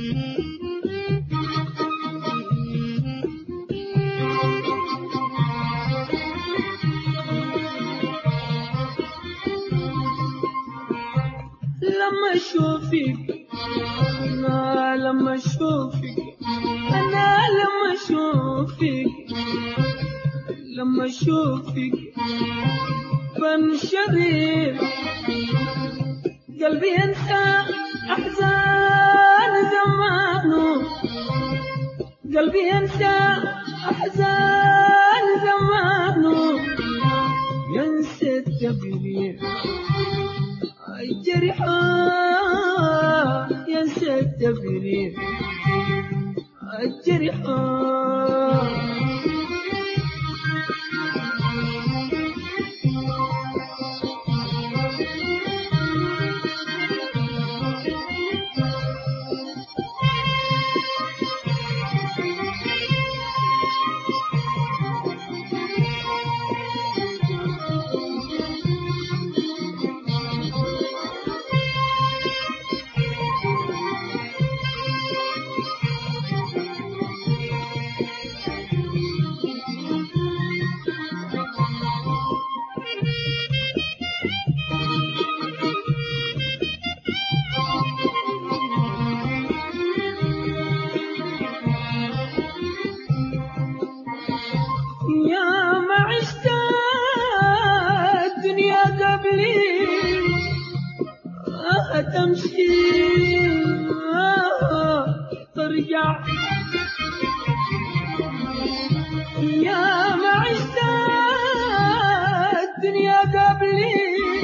لما اشوفك انا لما اشوفك انا لما اشوفك لما اشوفك بنشرب قلبي ينسى احزان زمانه قلبي ينسى احزان زمانه ينسى التبرير الجرحى ينسى التبرير الجرحى يا ما عشت الدنيا قبلي آه تمشي آه ترجع يا ما عشت الدنيا قبلي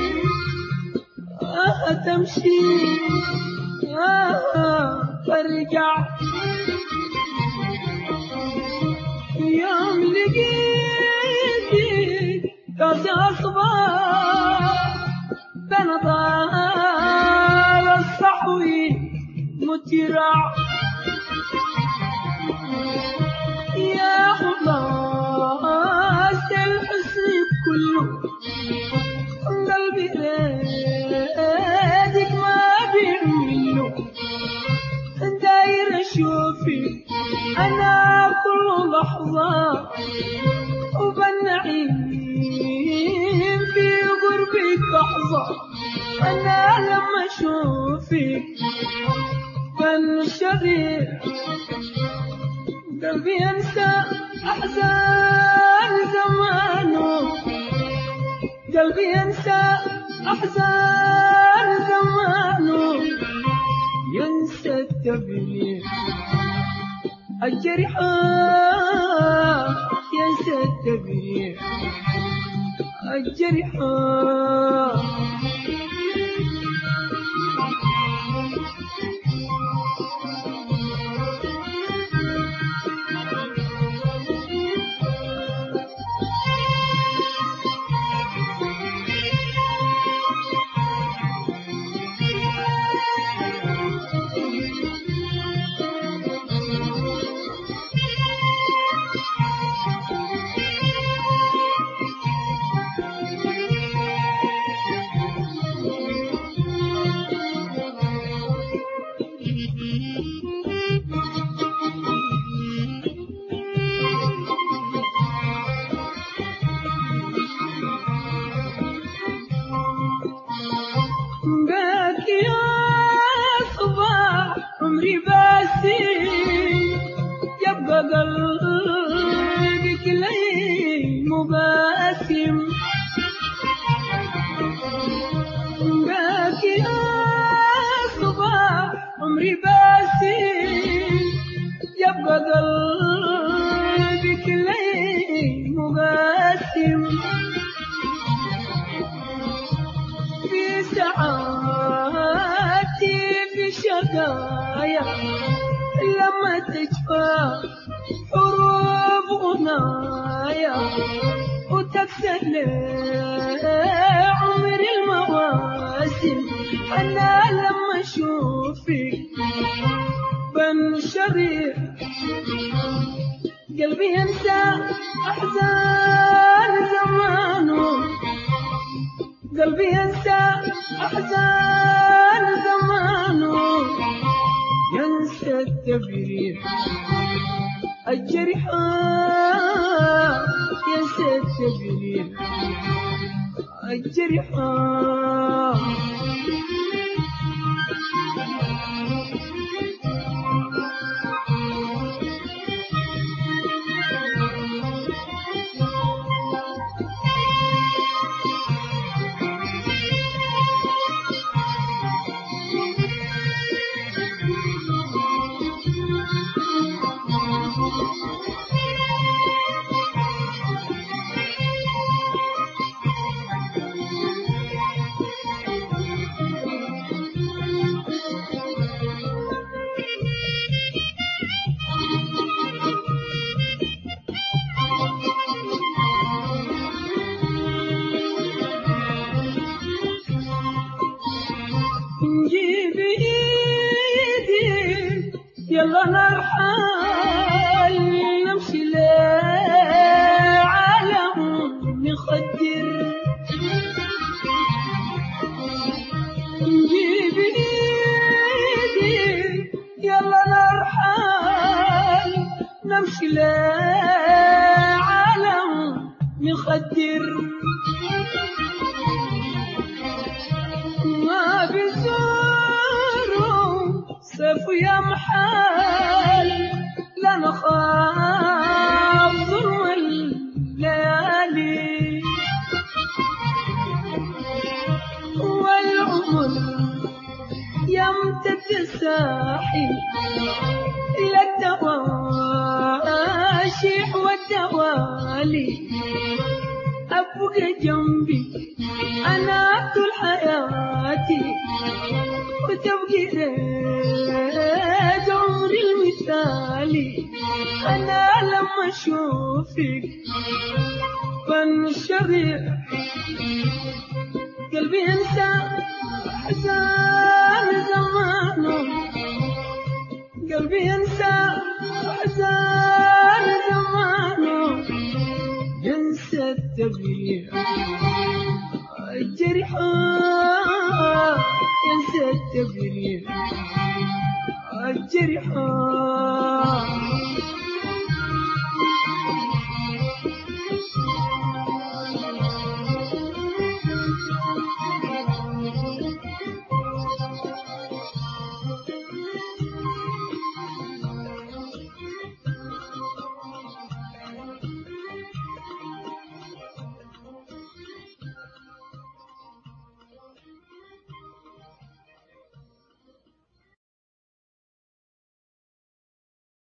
آه تمشي آه ترجع يوم لقيتك كاسي أصبح بنضال الصحوي مترع يا خلاص الحسن كله قلبي ريدك ما بيعمله داير اشوفك انا كل لحظة وبالنعيم في قربك لحظة انا لما اشوفك بنشرح قلبي ينسى احزان زمانه قلبي ينسى احزان زمانه ينسى التبرير الجرحى ينسى التبرير الجرحى بك يا صباح عمري باسي يبقى قلبك لي مباسم بك يا صباح عمري باسي يبقى قلبك لي مباسم في ساعاتي في شقايا لما تجفى حروف غنايا وتكسر لي عمر المواسم أنا لما أشوفك بنشرح قلبي ينسى أحزان زمانه قلبي ينسى أحزان زمانه ينسى ينسى التبرير الجرح ينسى التبرير الجرح نجيب ايدي يلا نرحل نمشي لعالم نخدر نجيب ايدي يلا نرحل نمشي لعالم نخدر ما بزوروا سيف يا محال لا نخاف ظلم الليالي والعمر يمتد الساحل إلى التواشيح والتوالي أبقى جنبي أنا طول حياتي وتبقي ريت عمري المثالي أنا لما أشوفك بنشرح قلبي ينسى حزان زمانه قلبي ينسى حزان زمانه ينسى التغيير الجرح ينسى التغيير الجرح